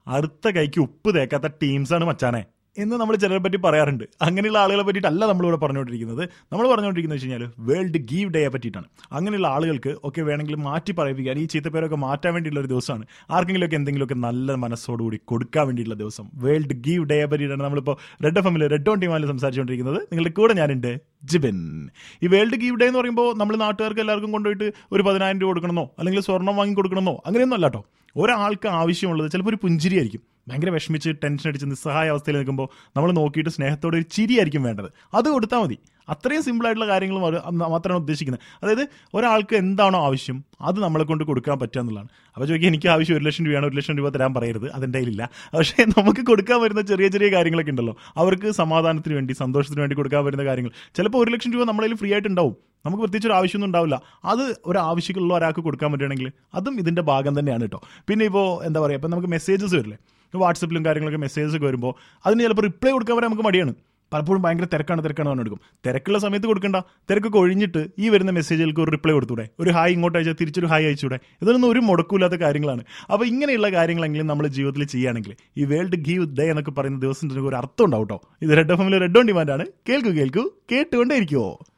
അടുത്ത കൈക്ക് ഉപ്പ് തേക്കാത്ത ടീംസാണ് മച്ചാനെ എന്ന് നമ്മൾ ചിലരെ പറ്റി പറയാറുണ്ട് അങ്ങനെയുള്ള ആളുകളെ പറ്റിയിട്ടല്ല നമ്മളിവിടെ പറഞ്ഞുകൊണ്ടിരിക്കുന്നത് നമ്മൾ പറഞ്ഞുകൊണ്ടിരിക്കുന്നത് വെച്ച് കഴിഞ്ഞാൽ വേൾഡ് ഗീവ് ഡേയെ പറ്റിയിട്ടാണ് അങ്ങനെയുള്ള ആളുകൾക്ക് ഒക്കെ വേണമെങ്കിൽ മാറ്റി പറയിപ്പിക്കാൻ ഈ ചീത്തപ്പേരൊക്കെ മാറ്റാൻ വേണ്ടിയിട്ടുള്ള ഒരു ദിവസമാണ് ആർക്കെങ്കിലുമൊക്കെ എന്തെങ്കിലുമൊക്കെ നല്ല മനസ്സോടുകൂടി കൊടുക്കാൻ വേണ്ടിയിട്ടുള്ള ദിവസം വേൾഡ് ഗീവ് ഡേയെ പറ്റിയിട്ടാണ് നമ്മളിപ്പോൾ റെഡ് എഫ് എമ്മിൽ റെഡ് ഓൺ ടീമാലിൽ സംസാരിച്ചുകൊണ്ടിരിക്കുന്നത് നിങ്ങളുടെ കൂടെ ഞാനുണ്ട് ജിബിൻ ഈ വേൾഡ് ഗീവ് ഡേ എന്ന് പറയുമ്പോൾ നമ്മൾ നാട്ടുകാർക്ക് എല്ലാവർക്കും കൊണ്ടുപോയിട്ട് ഒരു പതിനായിരം രൂപ കൊടുക്കണമെന്നോ അല്ലെങ്കിൽ സ്വർണം വാങ്ങി കൊടുക്കണമെന്നോ അങ്ങനെയൊന്നും അല്ല കേട്ടോ ഒരാൾക്ക് ആവശ്യമുള്ളത് ചിലപ്പോൾ ഒരു പുഞ്ചിരിയായിരിക്കും ഭയങ്കര വിഷമിച്ച് ടെൻഷൻ അടിച്ച് നിസ്സഹായ അവസ്ഥയിൽ നിൽക്കുമ്പോൾ നമ്മൾ നോക്കിയിട്ട് സ്നേഹത്തോടെ ഒരു ചിരിയായിരിക്കും വേണ്ടത് അത് കൊടുത്താൽ മതി അത്രയും സിമ്പിൾ ആയിട്ടുള്ള കാര്യങ്ങൾ മാത്രമാണ് ഉദ്ദേശിക്കുന്നത് അതായത് ഒരാൾക്ക് എന്താണോ ആവശ്യം അത് നമ്മളെ കൊണ്ട് കൊടുക്കാൻ പറ്റുക എന്നുള്ളതാണ് അപ്പോൾ ചോദിക്കുക എനിക്ക് ആവശ്യം ഒരു ലക്ഷം രൂപയാണ് ഒരു ലക്ഷം രൂപ തരാൻ പറയരുത് അതിൻ്റെ കയ്യിലില്ല പക്ഷേ നമുക്ക് കൊടുക്കാൻ വരുന്ന ചെറിയ ചെറിയ കാര്യങ്ങളൊക്കെ ഉണ്ടല്ലോ അവർക്ക് സമാധാനത്തിന് വേണ്ടി സന്തോഷത്തിന് വേണ്ടി കൊടുക്കാൻ വരുന്ന കാര്യങ്ങൾ ചിലപ്പോൾ ഒരു ലക്ഷം രൂപ നമ്മളതിൽ ഫ്രീ ആയിട്ട് ഉണ്ടാവും നമുക്ക് പ്രത്യേകിച്ച് ഒരു ആവശ്യമൊന്നും ഉണ്ടാവില്ല അത് ഒരു ആവശ്യമുള്ള ഒരാൾക്ക് കൊടുക്കാൻ പറ്റുകയാണെങ്കിൽ അതും ഇതിൻ്റെ ഭാഗം തന്നെയാണ് കേട്ടോ പിന്നെ ഇപ്പോൾ എന്താ പറയുക ഇപ്പം നമുക്ക് മെസ്സേജസ് വരില്ലേ വാട്സപ്പിലും കാര്യങ്ങളൊക്കെ മെസ്സേജസ് ഒക്കെ വരുമ്പോൾ അതിന് ചിലപ്പോൾ റിപ്ലൈ കൊടുക്കാൻ വരെ നമുക്ക് മടിയാണ് പലപ്പോഴും ഭയങ്കര തിരക്കാണ് തിരക്കാണ് പറഞ്ഞു കൊടുക്കും തിരക്കുള്ള സമയത്ത് കൊടുക്കണ്ട തിരക്കൊക്കെ ഒഴിഞ്ഞിട്ട് ഈ വരുന്ന മെസ്സേജുകൾക്ക് ഒരു റിപ്ലൈ കൊടുത്തൂടെ ഒരു ഹായ് ഇങ്ങോട്ട് അയച്ചാൽ തിരിച്ചൊരു ഹായ് അയച്ചൂടെ ഇതൊന്നും ഒരു മുടക്കൂലാത്ത കാര്യങ്ങളാണ് അപ്പോൾ ഇങ്ങനെയുള്ള കാര്യങ്ങളെങ്കിലും നമ്മൾ ജീവിതത്തിൽ ചെയ്യുകയാണെങ്കിൽ ഈ വേൾഡ് ഗീവ് ഡേ എന്നൊക്കെ പറയുന്ന ദിവസത്തിന് ഒരു അർത്ഥം ഉണ്ടാവും കേട്ടോ ഇത് റെഡ് എഫ് എമ്മിൽ റെഡ് ഓൺ ഡിമാൻഡാണ് കേൾക്കൂ കേൾക്കൂ കേട്ടുകൊണ്ടേ ഇരിക്കുമോ